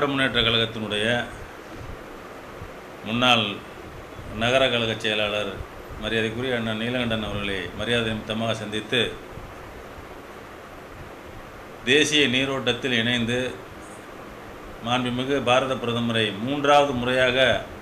திராவிட முன்னேற்ற கழகத்தினுடைய முன்னாள் நகர கழக செயலாளர் மரியாதைக்குரிய அண்ணன் நீலகண்டன் அவர்களை மரியாதை நிமித்தமாக சந்தித்து தேசிய நீரோட்டத்தில் இணைந்து மாண்புமிகு பாரத பிரதமரை மூன்றாவது முறையாக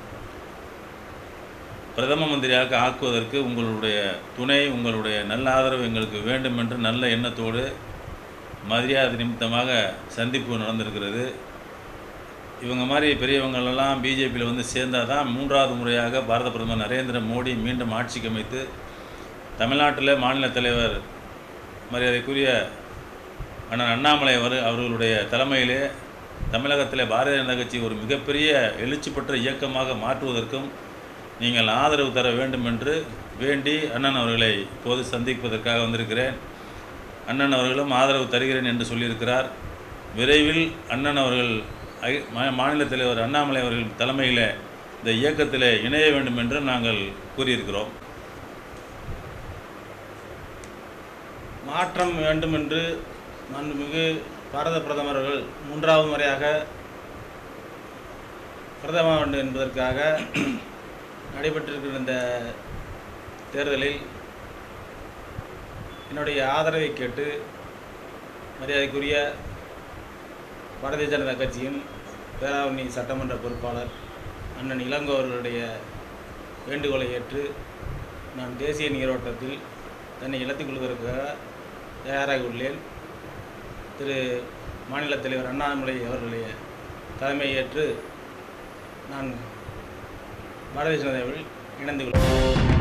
பிரதம மந்திரியாக ஆக்குவதற்கு உங்களுடைய துணை உங்களுடைய நல்ல ஆதரவு எங்களுக்கு வேண்டும் என்று நல்ல எண்ணத்தோடு மரியாதை நிமித்தமாக சந்திப்பு நடந்திருக்கிறது இவங்க மாதிரி பெரியவங்களெல்லாம் பிஜேபியில் வந்து சேர்ந்தால் தான் மூன்றாவது முறையாக பாரத பிரதமர் நரேந்திர மோடி மீண்டும் ஆட்சிக்கு அமைத்து தமிழ்நாட்டில் மாநில தலைவர் மரியாதைக்குரிய அண்ணன் அண்ணாமலை அவர் அவர்களுடைய தலைமையிலே தமிழகத்தில் பாரதிய ஜனதா கட்சி ஒரு மிகப்பெரிய எழுச்சி பெற்ற இயக்கமாக மாற்றுவதற்கும் நீங்கள் ஆதரவு தர வேண்டும் என்று வேண்டி அண்ணன் அவர்களை இப்போது சந்திப்பதற்காக வந்திருக்கிறேன் அண்ணன் அவர்களும் ஆதரவு தருகிறேன் என்று சொல்லியிருக்கிறார் விரைவில் அண்ணன் அவர்கள் ஐ- மா- மாநில தலைவர் அண்ணாமலை அவர்கள் தலைமையில் இந்த இயக்கத்தில் இணைய வேண்டும் என்று நாங்கள் கூறியிருக்கிறோம் மாற்றம் வேண்டும் என்று மாண்புமிகு பாரத பிரதமர்கள் மூன்றாவது முறையாக பிரதமர் வேண்டும் என்பதற்காக நடைபெற்றிருக்கிற இந்த தேர்தலில் என்னுடைய ஆதரவை கேட்டு மரியாதைக்குரிய பாரதிய ஜனதா கட்சியின் பேராவணி சட்டமன்ற பொறுப்பாளர் அண்ணன் இளங்கோ அவர்களுடைய வேண்டுகோளை ஏற்று நான் தேசிய நீரோட்டத்தில் தன்னை இழத்துக் கொள்வதற்காக தயாராகி உள்ளேன் திரு மாநில தலைவர் அண்ணாமலை அவர்களுடைய தலைமை ஏற்று நான் பாரதிய ஜனதாவில் இணைந்து கொள்கிறேன்